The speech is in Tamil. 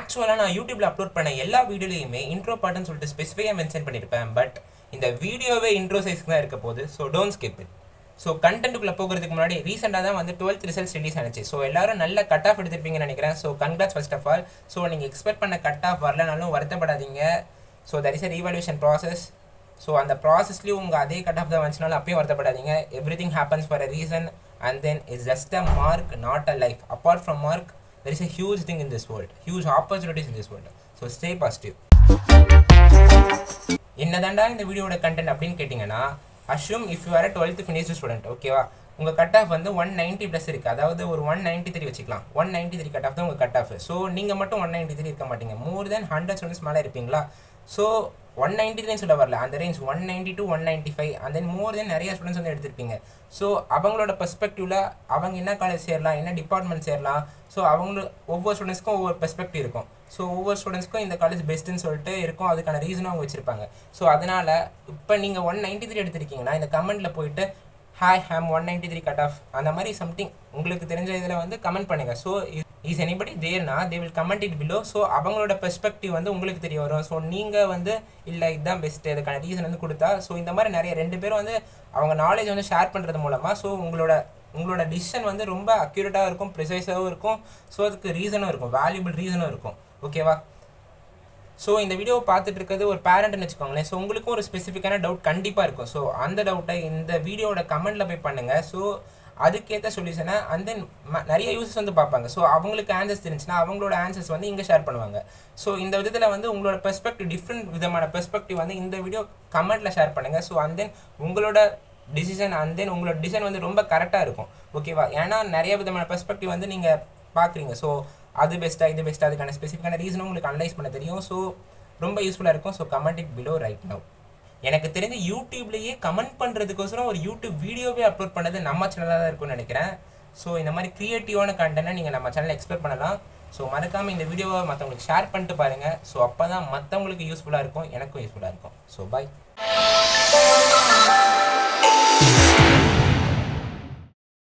ஆக்சுவலாக நான் யூடியூப்ல அப்லோட் பண்ண எல்லா வீடியோலையுமே இன்ட்ரோ பாட்டுன்னு சொல்லிட்டு ஸ்பெசிஃபிக்காக மென்ஷன் பண்ணியிருப்பேன் பட் இந்த வீடியோவே இன்ட்ரோ சைஸ்க்கு தான் இருக்க போகுது so don't skip it so கண்டென்ட்டுக்குள்ளே போகிறதுக்கு முன்னாடி ரீசெண்டாக தான் வந்து டுவெல்த் ரிசல்ட்ஸ் ரிலீஸ் ஆனிச்சு ஸோ எல்லாரும் நல்ல கட் ஆஃப் எடுத்திருப்பீங்கன்னு நினைக்கிறேன் so congrats first of all so நீங்கள் எக்ஸ்பெக்ட் பண்ண கட் ஆஃப் வரலனாலும் வருத்தப்படாதீங்க so that is a revaluation process so அந்த ப்ராசஸ்லேயும் உங்கள் அதே கட் ஆஃப் தான் வந்துச்சுனாலும் அப்பயும் வருத்தப்படாதீங்க everything happens for a reason and then it's just a mark not a life apart from mark there is a huge thing in this world huge opportunities in this world so stay positive என்னதாண்டா இந்த வீடியோட கண்டென்ட் அப்படின்னு கேட்டிங்கன்னா assume if you are twelfth finished student ஓகேவா உங்கள் கட் ஆஃப் வந்து ஒன் நைன்ட்டி ப்ளஸ் இருக்குது அதாவது ஒரு ஒன் நைன்ட்டி த்ரீ வச்சுக்கலாம் one ninety three cut of தான் உங்கள் கட் ஆஃப் ஸோ நீங்கள் மட்டும் ஒன் நைன்ட்டி த்ரீ இருக்க மாட்டீங்க மோர் தென் ஹண்ட்ரட் ஸ்டூடெண்ட்ஸ் மேலே இருப்பீங்களா ஸோ ஒன் நைன்ட்டி த்ரீ சொல்ல வரல அந்த range one ninety to one ninety five and then more then நிறைய ஸ்டூடெண்ட்ஸ் வந்து எடுத்திருப்பீங்க ஸோ அவங்களோட பெர்ஸ்பெக்டிவில் அவங்க என்ன காலேஜ் சேரலாம் என்ன டிபார்ட்மெண்ட் சேரலாம் ஸோ அவங்களுக்கு ஒவ்வொரு ஸ்டூடெண்ட்ஸ்க்கும் ஒவ்வொரு பெர்ஸ்பெக்டிவ் இருக்கும் ஸோ ஒவ்வொரு ஸ்டூடெண்ட்ஸ்க்கும் இந்த காலேஜ் பெஸ்ட்டுன்னு சொல்லிட்டு இருக்கும் அதுக்கான ரீசனும் அவங்க வச்சிருப்பாங்க ஸோ அதனால் இப்போ நீங்கள் ஒன் நைன்ட்டி த்ரீ எடுத்திருக்கீங்கன்னா இந்த கமெண்ட்டில் போயிட்டு hi I'm one ninety three cut off அந்த மாதிரி சம்திங் உங்களுக்கு தெரிஞ்ச இதில் வந்து கமெண்ட் பண்ணுங்கள் ஸோ இஸ் எனிபடி தேர்னா they will comment it below so அவங்களோட பெர்ஸ்பெக்டிவ் வந்து உங்களுக்கு தெரிய வரும் ஸோ நீங்கள் வந்து இல்லை இதுதான் பெஸ்ட்டு அதுக்கான ரீசன் வந்து கொடுத்தா ஸோ இந்த மாதிரி நிறைய ரெண்டு பேரும் வந்து அவங்க நாலேஜ் வந்து ஷேர் பண்ணுறது மூலமாக ஸோ உங்களோட உங்களோட டிசிஷன் வந்து ரொம்ப அக்யூரேட்டாக இருக்கும் ப்ரிசைஸாகவும் இருக்கும் ஸோ அதுக்கு ரீசனும் இருக்கும் வேல்யூபிள் ரீசனும் இருக்கும் ஓகேவா ஸோ இந்த வீடியோவை பார்த்துட்டு இருக்கிறது ஒரு பேரண்ட்னு வச்சுக்கோங்களேன் ஸோ உங்களுக்கும் ஒரு ஸ்பெசிஃபிக்கான டவுட் கண்டிப்பாக இருக்கும் ஸோ அந்த டவுட்டை இந்த வீடியோட கமெண்ட்டில் போய் பண்ணுங்கள் ஸோ அதுக்கேற்ற சொல்யூஷனை அண்ட் தென் நிறைய யூசர்ஸ் வந்து பார்ப்பாங்க ஸோ அவங்களுக்கு ஆன்சர்ஸ் தெரிஞ்சுன்னா அவங்களோட ஆன்சர்ஸ் வந்து இங்கே ஷேர் பண்ணுவாங்க ஸோ இந்த விதத்தில் வந்து உங்களோட பெர்ஸ்பெக்டிவ் டிஃப்ரெண்ட் விதமான பெர்ஸ்பெக்டிவ் வந்து இந்த வீடியோ கமெண்ட்டில் ஷேர் பண்ணுங்கள் ஸோ அண்ட் தென் உங்களோட டிசிஷன் அண்ட் தென் உங்களோட டிசிஷன் வந்து ரொம்ப கரெக்டாக இருக்கும் ஓகேவா ஏன்னா நிறைய விதமான பெர்ஸ்பெக்டிவ் வந்து நீங்கள் பார்க்குறீங்க ஸோ அது பெஸ்ட்டாக இது பெஸ்ட்டாக அதுக்கான ஸ்பெசிஃபிக்கான ரீசனும் உங்களுக்கு அனலைஸ் பண்ண தெரியும் ஸோ ரொம்ப யூஸ்ஃபுல்லாக இருக்கும் so comment it below right now எனக்கு தெரிஞ்ச யூடியூப்லேயே கமெண்ட் பண்ணுறதுக்கோசரம் ஒரு யூடியூப் வீடியோவே அப்லோட் பண்ணது நம்ம சேனலாக தான் இருக்கும்னு நினைக்கிறேன் ஸோ இந்த மாதிரி க்ரியேட்டிவான கண்டென்ட்டை நீங்கள் நம்ம சேனலில் எக்ஸ்பெக்ட் பண்ணலாம் ஸோ மறக்காமல் இந்த வீடியோவை மற்றவங்களுக்கு ஷேர் பண்ணிட்டு பாருங்கள் ஸோ அப்போ தான் மற்றவங்களுக்கு யூஸ்ஃபுல்லாக இருக்கும் எனக்கும் யூஸ்ஃபுல்லாக இருக்கும் ஸோ பாய்